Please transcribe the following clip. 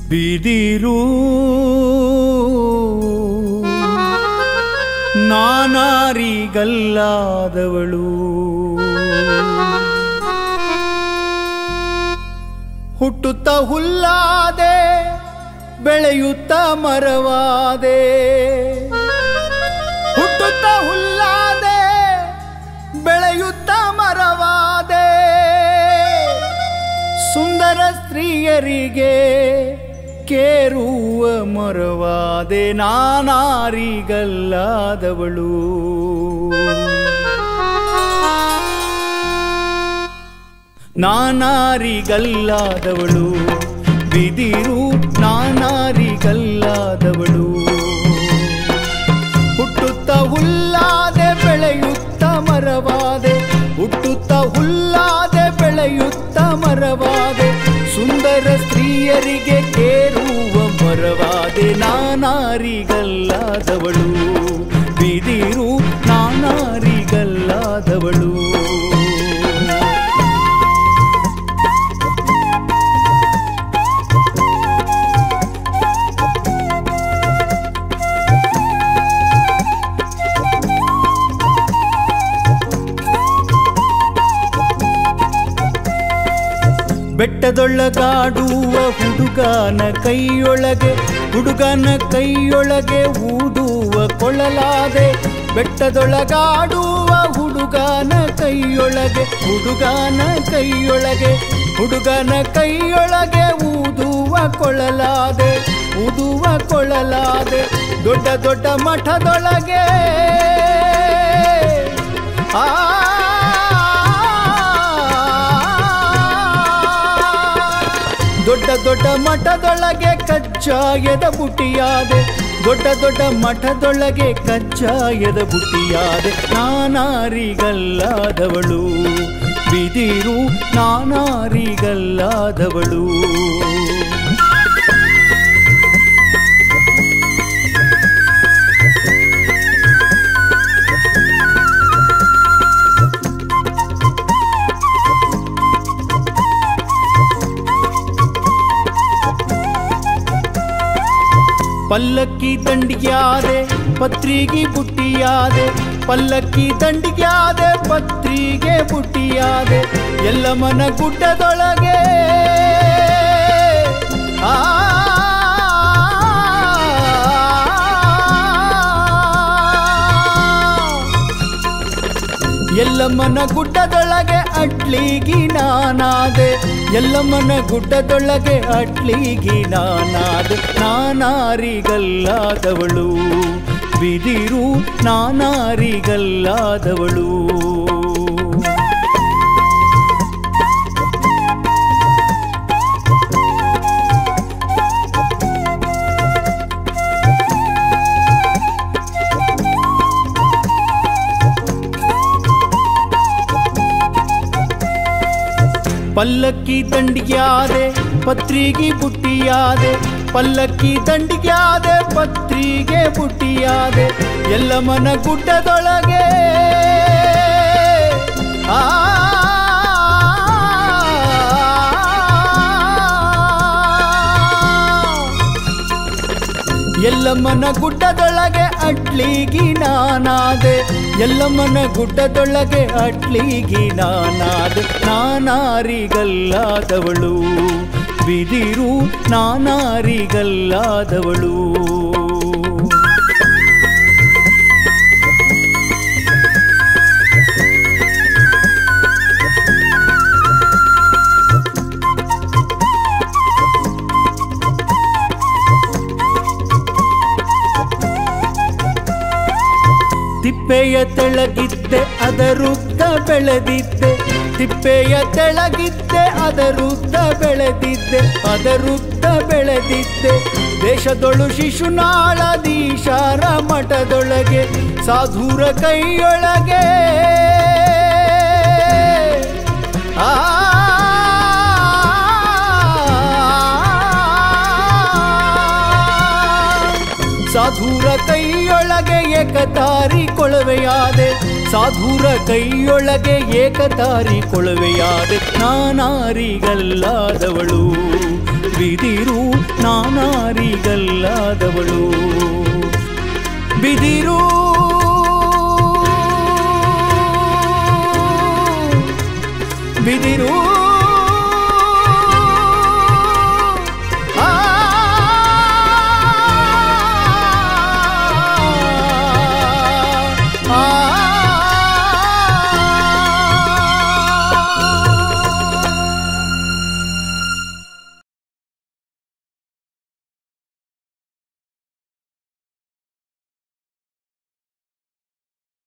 ಬಿದಿರು ನಾನಾರಿಗಲ್ಲಾದವಳು ಹುಟ್ಟುತ್ತ ಹುಲ್ಲಾದೆ ಬೆಳೆಯುತ್ತ ಮರವಾದೆ ಹುಟ್ಟುತ್ತ ಹುಲ್ಲಾದೆ ಬೆಳೆಯುತ್ತ ಮರವಾದೆ ಸುಂದರ ಸ್ತ್ರೀಯರಿಗೆ ಕೇರುವ ಮರವಾದೆ ನಾನಾರಿಗಲ್ಲಾದವಳು ನಾನಾರಿಗಲ್ಲಾದವಳು ಬಿದಿರು ನಾನಾರಿಗಲ್ಲಾದವಳು ಹುಟ್ಟುತ್ತ ಹುಲ್ಲಾದೆ ಬೆಳೆಯುತ್ತ ಮರವಾದೆ ಹುಟ್ಟುತ್ತ ಹುಲ್ಲಾದೆ ಬೆಳೆಯುತ್ತ ಮರವಾದೆ ಸುಂದರ ಸ್ತ್ರೀಯರಿಗೆ ಕೇರುವ ಮರವಾದೆ ನಾನಾರಿಗಲ್ಲಾದವಳು ಬಿದಿರು ನಾನಾರಿಗಲ್ಲಾದವಳು ಬೆಟ್ಟದೊಳ್ಳಗಾಡುವ ಹುಡುಗನ ಕೈಯೊಳಗೆ ಹುಡುಗನ ಕೈಯೊಳಗೆ ಊದುವ ಕೊಳಲಾದೆ ಬೆಟ್ಟದೊಳಗಾಡುವ ಹುಡುಗನ ಕೈಯೊಳಗೆ ಹುಡುಗನ ಕೈಯೊಳಗೆ ಹುಡುಗನ ಕೈಯೊಳಗೆ ಊದುವ ಕೊಳಲಾದೆ ಊದುವ ಕೊಳಲಾದೆ ದೊಡ್ಡ ದೊಡ್ಡ ಮಠದೊಳಗೆ ಆ ದೊಡ್ಡ ದೊಡ್ಡ ಮಠದೊಳಗೆ ಕಜ್ಜಾಯದ ಬುಟ್ಟಿಯಾದೆ ದೊಡ್ಡ ದೊಡ್ಡ ಮಠದೊಳಗೆ ಕಜ್ಜಾಯದ ಬುಟ್ಟಿಯಾದೆ ನಾನಾರಿಗಲ್ಲಾದವಳು ಬಿದಿರು ನಾನಾರಿಗಲ್ಲಾದವಳು ಪಲ್ಲಕ್ಕಿ ದಂಡಿಗ್ಯಾದೆ ಪತ್ರಿಗೆ ಬುಟ್ಟಿಯಾದೆ ಪಲ್ಲಕ್ಕಿ ದಂಡಿಗ್ಯಾದೆ ಪತ್ರಿಗೆ ಬುಟ್ಟಿಯಾದೆ ಎಲ್ಲ ಮನ ಗುಡ್ಡದೊಳಗೆ ಆ ಎಲ್ಲಮ್ಮನ ಗುಡ್ಡದೊಳಗೆ ಅಟ್ಲಿಗಿ ನಾನಾದೆ ಎಲ್ಲಮ್ಮನ ಗುಡ್ಡದೊಳಗೆ ಅಟ್ಲಿಗಿ ನಾನಾದೆ ನಾನಾರಿಗಲ್ಲಾದವಳು ಬಿದಿರು ನಾನಾರಿಗಲ್ಲಾದವಳು ಪಲ್ಲಕ್ಕಿ ದಂಡಿಗ್ಯಾದೆ ಪತ್ರಿಗೆ ಬುಟ್ಟಿಯಾದೆ ಪಲ್ಲಕ್ಕಿ ದಂಡಿಗ್ಯಾದೆ ಪತ್ರಿಗೆ ಬುಟ್ಟಿಯಾದೆ ಎಲ್ಲ ಮನ ಗುಡ್ಡದೊಳಗೆ ಆ ಎಲ್ಲಮ್ಮನ ಗುಡ್ಡದೊಳಗೆ ಅಟ್ಲಿಗಿ ನಾನಾದೆ ಎಲ್ಲಮ್ಮನ ಗುಡ್ಡದೊಳಗೆ ಅಟ್ಲಿಗಿ ನಾನಾದೆ ನಾನಾರಿಗಲ್ಲಾದವಳು ಬಿದಿರು ನಾನಾರಿಗಲ್ಲಾದವಳು ತಿಪ್ಪೆಯ ತೆಳಗಿದ್ದೆ ಅದರುದ್ದ ಬೆಳೆದಿದ್ದೆ ತಿಪ್ಪೆಯ ತೆಳಗಿದ್ದೆ ಅದರುದ್ದ ಬೆಳೆದಿದ್ದೆ ಅದರುದ್ದ ಬೆಳೆದಿದ್ದೆ ದೇಶದೊಳು ಶಿಶುನಾಳದೀಶಾರ ಮಠದೊಳಗೆ ಸಾಧುರ ಕೈಯೊಳಗೆ ಆ ಸಾಧುರ ಕೈಯೊಳಗೆ ಏಕತಾರಿ ಕೊಳವೆಯಾದೆ ಸಾಧುರ ಕೈಯೊಳಗೆ ಏಕತಾರಿ ಕೊಳವೆಯಾದೆ ನಾನಾರಿಗಲ್ಲಾದವಳು ಬಿದಿರು ನಾನಾರಿಗಲ್ಲಾದವಳು